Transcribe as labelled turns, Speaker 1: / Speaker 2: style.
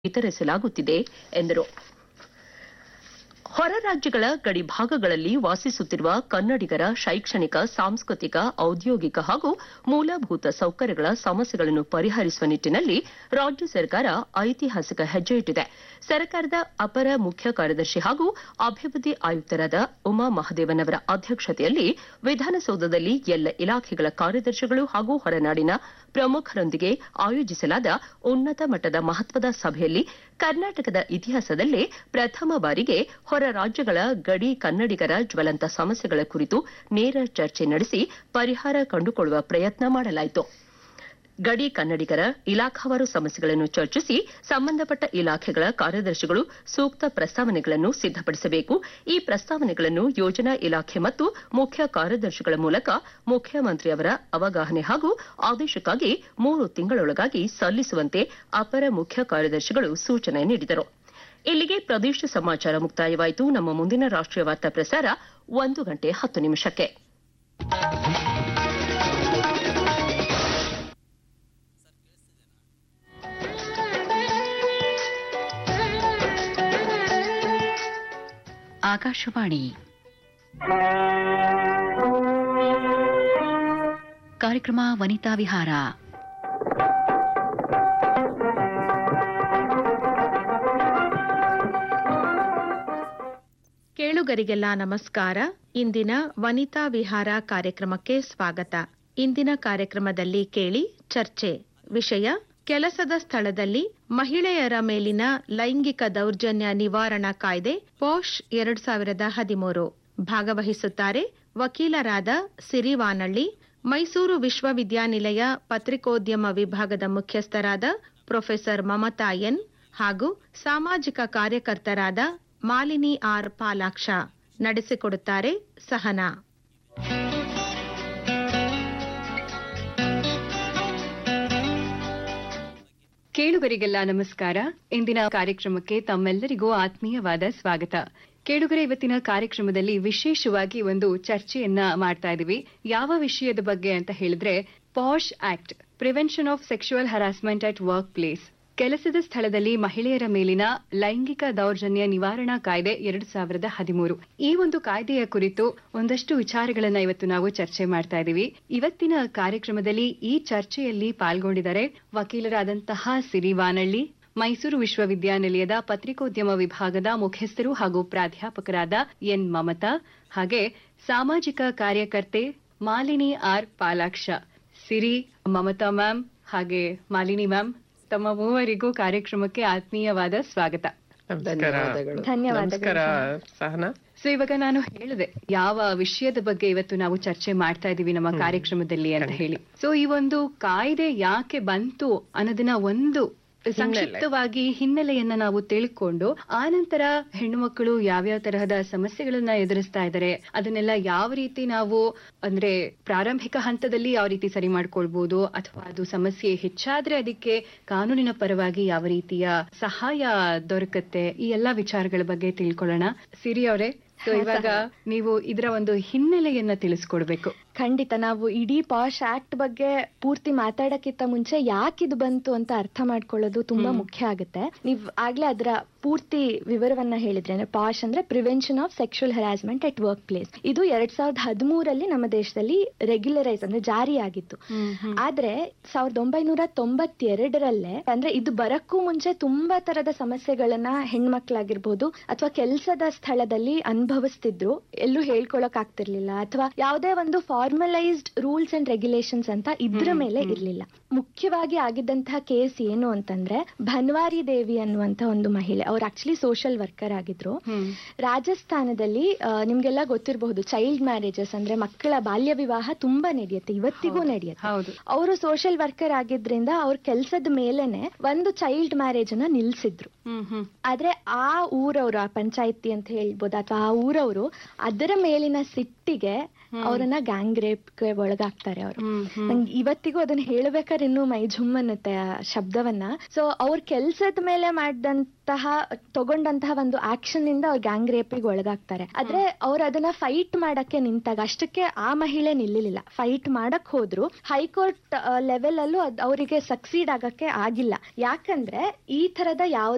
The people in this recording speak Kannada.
Speaker 1: ವಿತರಿಸಲಾಗುತ್ತಿದೆ ಎಂದರು ಹೊರ ರಾಜ್ಯಗಳ ಗಡಿ ಭಾಗಗಳಲ್ಲಿ ವಾಸಿಸುತ್ತಿರುವ ಕನ್ನಡಿಗರ ಶೈಕ್ಷಣಿಕ ಸಾಂಸ್ಕೃತಿಕ ಔದ್ಯೋಗಿಕ ಹಾಗೂ ಮೂಲಭೂತ ಸೌಕರ್ಯಗಳ ಸಮಸ್ಯೆಗಳನ್ನು ಪರಿಹರಿಸುವ ನಿಟ್ಟಿನಲ್ಲಿ ರಾಜ್ಯ ಸರ್ಕಾರ ಐತಿಹಾಸಿಕ ಹೆಜ್ಜೆ ಇಟ್ಟಿದೆ ಸರ್ಕಾರದ ಅಪರ ಮುಖ್ಯ ಕಾರ್ಯದರ್ಶಿ ಹಾಗೂ ಅಭಿವೃದ್ಧಿ ಆಯುಕ್ತರಾದ ಉಮಾ ಮಹದೇವನ್ ಅವರ ಅಧ್ಯಕ್ಷತೆಯಲ್ಲಿ ವಿಧಾನಸೌಧದಲ್ಲಿ ಎಲ್ಲ ಇಲಾಖೆಗಳ ಕಾರ್ಯದರ್ಶಿಗಳು ಹಾಗೂ ಹೊರನಾಡಿನ ಪ್ರಮುಖರೊಂದಿಗೆ ಆಯೋಜಿಸಲಾದ ಉನ್ನತ ಮಟ್ಟದ ಮಹತ್ವದ ಸಭೆಯಲ್ಲಿ ಕರ್ನಾಟಕದ ಇತಿಹಾಸದಲ್ಲೇ ಪ್ರಥಮ ಬಾರಿಗೆ ಹೊರ ರಾಜ್ಯಗಳ ಗಡಿ ಕನ್ನಡಿಗರ ಜ್ವಲಂತ ಸಮಸ್ಯೆಗಳ ಕುರಿತು ನೇರ ಚರ್ಚೆ ನಡೆಸಿ ಪರಿಹಾರ ಕಂಡುಕೊಳ್ಳುವ ಪ್ರಯತ್ನ ಮಾಡಲಾಯಿತು ಗಡಿ ಕನ್ನಡಿಗರ ಇಲಾಖಾವಾರು ಸಮಸ್ಯೆಗಳನ್ನು ಚರ್ಚಿಸಿ ಸಂಬಂಧಪಟ್ಟ ಇಲಾಖೆಗಳ ಕಾರ್ಯದರ್ಶಿಗಳು ಸೂಕ್ತ ಪ್ರಸ್ತಾವನೆಗಳನ್ನು ಸಿದ್ದಪಡಿಸಬೇಕು ಈ ಪ್ರಸ್ತಾವನೆಗಳನ್ನು ಯೋಜನಾ ಇಲಾಖೆ ಮತ್ತು ಮುಖ್ಯ ಕಾರ್ಯದರ್ಶಿಗಳ ಮೂಲಕ ಮುಖ್ಯಮಂತ್ರಿಯವರ ಅವಗಾಹನೆ ಹಾಗೂ ಆದೇಶಕ್ಕಾಗಿ ಮೂರು ತಿಂಗಳೊಳಗಾಗಿ ಸಲ್ಲಿಸುವಂತೆ ಅಪರ ಮುಖ್ಯ ಕಾರ್ಯದರ್ಶಿಗಳು ಸೂಚನೆ ನೀಡಿದರು ಇಲ್ಲಿಗೆ ಪ್ರದೇಶ ಸಮಾಚಾರ ಮುಕ್ತಾಯವಾಯಿತು ನಮ್ಮ ಮುಂದಿನ ರಾಷ್ಟೀಯ ವಾರ್ತಾ ಪ್ರಸಾರ ಒಂದು ಗಂಟೆ ಹತ್ತು ನಿಮಿಷಕ್ಕೆ
Speaker 2: ಆಕಾಶವಾಣಿ ಕಾರ್ಯಕ್ರಮ ವನಿತಾ ವಿಹಾರ
Speaker 3: ಕೇಳುಗರಿಗೆಲ್ಲ ನಮಸ್ಕಾರ ಇಂದಿನ ವನಿತಾ ವಿಹಾರ ಕಾರ್ಯಕ್ರಮಕ್ಕೆ ಸ್ವಾಗತ ಇಂದಿನ ಕಾರ್ಯಕ್ರಮದಲ್ಲಿ ಕೇಳಿ ಚರ್ಚೆ ವಿಷಯ ಕೆಲಸದ ಸ್ಥಳದಲ್ಲಿ ಮಹಿಳೆಯರ ಮೇಲಿನ ಲೈಂಗಿಕ ದೌರ್ಜನ್ಯ ನಿವಾರಣಾ ಕಾಯ್ದೆ ಪೋಷ್ ಎರಡ್ ಸಾವಿರದ ಹದಿಮೂರು ಭಾಗವಹಿಸುತ್ತಾರೆ ವಕೀಲರಾದ ಸಿರಿವಾನಳ್ಳಿ ಮೈಸೂರು ವಿಶ್ವವಿದ್ಯಾನಿಲಯ ಪತ್ರಿಕೋದ್ಯಮ ವಿಭಾಗದ ಮುಖ್ಯಸ್ಥರಾದ ಪ್ರೊಫೆಸರ್ ಮಮತಾ ಎನ್ ಹಾಗೂ ಸಾಮಾಜಿಕ ಕಾರ್ಯಕರ್ತರಾದ ಮಾಲಿನಿ ಆರ್ ಪಾಲಾಕ್ಷ ನಡೆಸಿಕೊಡುತ್ತಾರೆ ಸಹನಾ
Speaker 4: ಕೇಳುಗರಿಗೆಲ್ಲ ನಮಸ್ಕಾರ ಇಂದಿನ ಕಾರ್ಯಕ್ರಮಕ್ಕೆ ತಮ್ಮೆಲ್ಲರಿಗೂ ಆತ್ಮೀಯವಾದ ಸ್ವಾಗತ ಕೇಳುಗರೆ ಇವತ್ತಿನ ಕಾರ್ಯಕ್ರಮದಲ್ಲಿ ವಿಶೇಷವಾಗಿ ಒಂದು ಚರ್ಚೆಯನ್ನ ಮಾಡ್ತಾ ಇದೀವಿ ಯಾವ ವಿಷಯದ ಬಗ್ಗೆ ಅಂತ ಹೇಳಿದ್ರೆ POSH act prevention of sexual harassment at workplace ಕೆಲಸದ ಸ್ಥಳದಲ್ಲಿ ಮಹಿಳೆಯರ ಮೇಲಿನ ಲೈಂಗಿಕ ದೌರ್ಜನ್ಯ ನಿವಾರಣಾ ಕಾಯ್ದೆ ಎರಡು ಸಾವಿರದ ಹದಿಮೂರು ಈ ಒಂದು ಕಾಯ್ದೆಯ ಕುರಿತು ಒಂದಷ್ಟು ವಿಚಾರಗಳನ್ನ ಇವತ್ತು ನಾವು ಚರ್ಚೆ ಮಾಡ್ತಾ ಇದ್ದೀವಿ ಇವತ್ತಿನ ಕಾರ್ಯಕ್ರಮದಲ್ಲಿ ಈ ಚರ್ಚೆಯಲ್ಲಿ ಪಾಲ್ಗೊಂಡಿದ್ದಾರೆ ವಕೀಲರಾದಂತಹ ಸಿರಿ ವಾನಳ್ಳಿ ಮೈಸೂರು ವಿಶ್ವವಿದ್ಯಾನಿಲಯದ ಪತ್ರಿಕೋದ್ಯಮ ವಿಭಾಗದ ಮುಖ್ಯಸ್ಥರು ಹಾಗೂ ಪ್ರಾಧ್ಯಾಪಕರಾದ ಎನ್ ಮಮತಾ ಹಾಗೆ ಸಾಮಾಜಿಕ ಕಾರ್ಯಕರ್ತೆ ಮಾಲಿನಿ ಆರ್ ಪಾಲಾಕ್ಷ ಸಿರಿ ಮಮತಾ ಮ್ಯಾಮ್ ಹಾಗೆ ಮಾಲಿನಿ ಮ್ಯಾಮ್ ತಮ್ಮ ಮೂವರಿಗೂ ಕಾರ್ಯಕ್ರಮಕ್ಕೆ ಆತ್ಮೀಯವಾದ ಸ್ವಾಗತ
Speaker 5: ನಮಸ್ಕಾರ ಸಹನಾ
Speaker 4: ಸೊ ಇವಾಗ ನಾನು ಹೇಳಿದೆ ಯಾವ ವಿಷಯದ ಬಗ್ಗೆ ಇವತ್ತು ನಾವು ಚರ್ಚೆ ಮಾಡ್ತಾ ಇದೀವಿ ನಮ್ಮ ಕಾರ್ಯಕ್ರಮದಲ್ಲಿ ಅಂತ ಹೇಳಿ ಸೊ ಈ ಒಂದು ಕಾಯ್ದೆ ಯಾಕೆ ಬಂತು ಅನ್ನೋದನ್ನ ಒಂದು ಸಂಕ್ಷಿಪ್ತವಾಗಿ ಹಿನ್ನೆಲೆಯನ್ನ ನಾವು ತಿಳ್ಕೊಂಡು ಆ ನಂತರ ಹೆಣ್ಣು ಮಕ್ಕಳು ಯಾವ್ಯಾವ ತರಹದ ಸಮಸ್ಯೆಗಳನ್ನ ಎದುರಿಸ್ತಾ ಇದ್ದಾರೆ ಅದನ್ನೆಲ್ಲ ಯಾವ ರೀತಿ ನಾವು ಅಂದ್ರೆ ಪ್ರಾರಂಭಿಕ ಹಂತದಲ್ಲಿ ಯಾವ ರೀತಿ ಸರಿ ಮಾಡ್ಕೊಳ್ಬಹುದು ಅಥವಾ ಅದು ಸಮಸ್ಯೆ ಹೆಚ್ಚಾದ್ರೆ ಅದಕ್ಕೆ ಕಾನೂನಿನ ಪರವಾಗಿ ಯಾವ ರೀತಿಯ ಸಹಾಯ ದೊರಕತ್ತೆ ಈ ಎಲ್ಲಾ ವಿಚಾರಗಳ ಬಗ್ಗೆ ತಿಳ್ಕೊಳ್ಳೋಣ ಸಿರಿ ಅವರೇ ಸೊ ಇವಾಗ ನೀವು ಇದರ ಒಂದು ಹಿನ್ನೆಲೆಯನ್ನ ತಿಳಿಸ್ಕೊಡ್ಬೇಕು
Speaker 5: ಖಂಡಿತ ನಾವು ಇಡೀ ಪಾಶ್ ಆಕ್ಟ್ ಬಗ್ಗೆ ಪೂರ್ತಿ ಮಾತಾಡಕ್ಕಿಂತ ಮುಂಚೆ ಯಾಕೆ ಇದು ಬಂತು ಅಂತ ಅರ್ಥ ಮಾಡ್ಕೊಳ್ಳೋದು ತುಂಬಾ ಮುಖ್ಯ ಆಗುತ್ತೆ ನೀವ್ ಆಗ್ಲೇ ಅದರ ಪೂರ್ತಿ ವಿವರವನ್ನ ಹೇಳಿದ್ರೆ ಅಂದ್ರೆ ಪಾಶ್ ಅಂದ್ರೆ prevention of sexual harassment at workplace ಇದು ಎರಡ್ ಸಾವಿರದ ಹದಿಮೂರಲ್ಲಿ ನಮ್ಮ ದೇಶದಲ್ಲಿ ರೆಗ್ಯುಲರೈಸ್ ಅಂದ್ರೆ ಜಾರಿಯಾಗಿತ್ತು ಆದ್ರೆ ಸಾವಿರದ ಒಂಬೈನೂರ ತೊಂಬತ್ತೆರಡರಲ್ಲೇ ಅಂದ್ರೆ ಇದು ಬರಕ್ಕೂ ಮುಂಚೆ ತುಂಬಾ ತರದ ಸಮಸ್ಯೆಗಳನ್ನ ಹೆಣ್ಮಕ್ಳಾಗಿರ್ಬೋದು ಅಥವಾ ಕೆಲಸದ ಸ್ಥಳದಲ್ಲಿ ಅನುಭವಿಸ್ತಿದ್ರು ಎಲ್ಲೂ ಹೇಳ್ಕೊಳಕ್ ಆಗ್ತಿರ್ಲಿಲ್ಲ ಅಥವಾ ಯಾವುದೇ ಒಂದು ಫಾರ್ಮಲೈಸ್ಡ್ ರೂಲ್ಸ್ ಅಂಡ್ ರೆಗ್ಯುಲೇಷನ್ಸ್ ಅಂತ ಇದ್ರ ಮೇಲೆ ಇರ್ಲಿಲ್ಲ ಮುಖ್ಯವಾಗಿ ಆಗಿದ್ದಂತಹ ಕೇಸ್ ಏನು ಅಂತಂದ್ರೆ ಭನ್ವಾರಿ ದೇವಿ ಅನ್ನುವಂತ ಒಂದು ಮಹಿಳೆ ಅವ್ರು ಆಕ್ಚುಲಿ ಸೋಷಿಯಲ್ ವರ್ಕರ್ ಆಗಿದ್ರು ರಾಜಸ್ಥಾನದಲ್ಲಿ ಆ, ನಿಮ್ಗೆಲ್ಲ ಗೊತ್ತಿರಬಹುದು ಚೈಲ್ಡ್ ಮ್ಯಾರೇಜಸ್ ಅಂದ್ರೆ ಮಕ್ಕಳ ಬಾಲ್ಯ ವಿವಾಹ ತುಂಬಾ ನಡೆಯುತ್ತೆ ಇವತ್ತಿಗೂ ನಡೆಯುತ್ತೆ
Speaker 4: ಹೌದು
Speaker 5: ಅವರು ಸೋಷಿಯಲ್ ವರ್ಕರ್ ಆಗಿದ್ರಿಂದ ಅವ್ರ ಕೆಲ್ಸದ ಮೇಲೆನೆ ಒಂದು ಚೈಲ್ಡ್ ಮ್ಯಾರೇಜ್ ಅನ್ನ ನಿಲ್ಸಿದ್ರು
Speaker 4: ಹ್ಮ್ ಹ್ಮ್
Speaker 5: ಆದ್ರೆ ಆ ಊರವರು ಆ ಪಂಚಾಯತಿ ಅಂತ ಹೇಳ್ಬೋದು ಅಥವಾ ಆ ಊರವರು ಅದರ ಮೇಲಿನ ಸಿಟ್ಟಿಗೆ ಅವರನ್ನ ಗ್ಯಾಂಗ್ ರೇಪ್ಗೆ ಒಳಗಾಗ್ತಾರೆ ಅವರು
Speaker 4: ಹ್ಮ್ ಹ್ಮ್
Speaker 5: ನಂಗೆ ಇವತ್ತಿಗೂ ಅದನ್ನ ಹೇಳ್ಬೇಕಾದ್ರೆ ಇನ್ನೂ ಮೈ ಝುಮ್ ಅನ್ನುತ್ತೆ ಆ ಶಬ್ದವನ್ನ ಸೊ ಅವ್ರ ಕೆಲ್ಸದ ಮೇಲೆ ಮಾಡಿದಂತಹ ತಗೊಂಡಂತಹ ಒಂದು ಆಕ್ಷನ್ ಇಂದ ಅವ್ರ ಗ್ಯಾಂಗ್ ರೇಪಿಗೆ ಒಳಗಾಗ್ತಾರೆ ಆದ್ರೆ ಅವ್ರು ಅದನ್ನ ಫೈಟ್ ಮಾಡಕ್ಕೆ ನಿಂತಾಗ ಅಷ್ಟಕ್ಕೆ ಆ ಮಹಿಳೆ ನಿಲ್ಲಿಲ್ಲ ಫೈಟ್ ಮಾಡಕ್ ಹೋದ್ರು ಹೈಕೋರ್ಟ್ ಲೆವೆಲ್ ಅಲ್ಲೂ ಅದ್ ಅವರಿಗೆ ಸಕ್ಸೀಡ್ ಆಗಕ್ಕೆ ಆಗಿಲ್ಲ ಯಾಕಂದ್ರೆ ಈ ತರದ ಯಾವ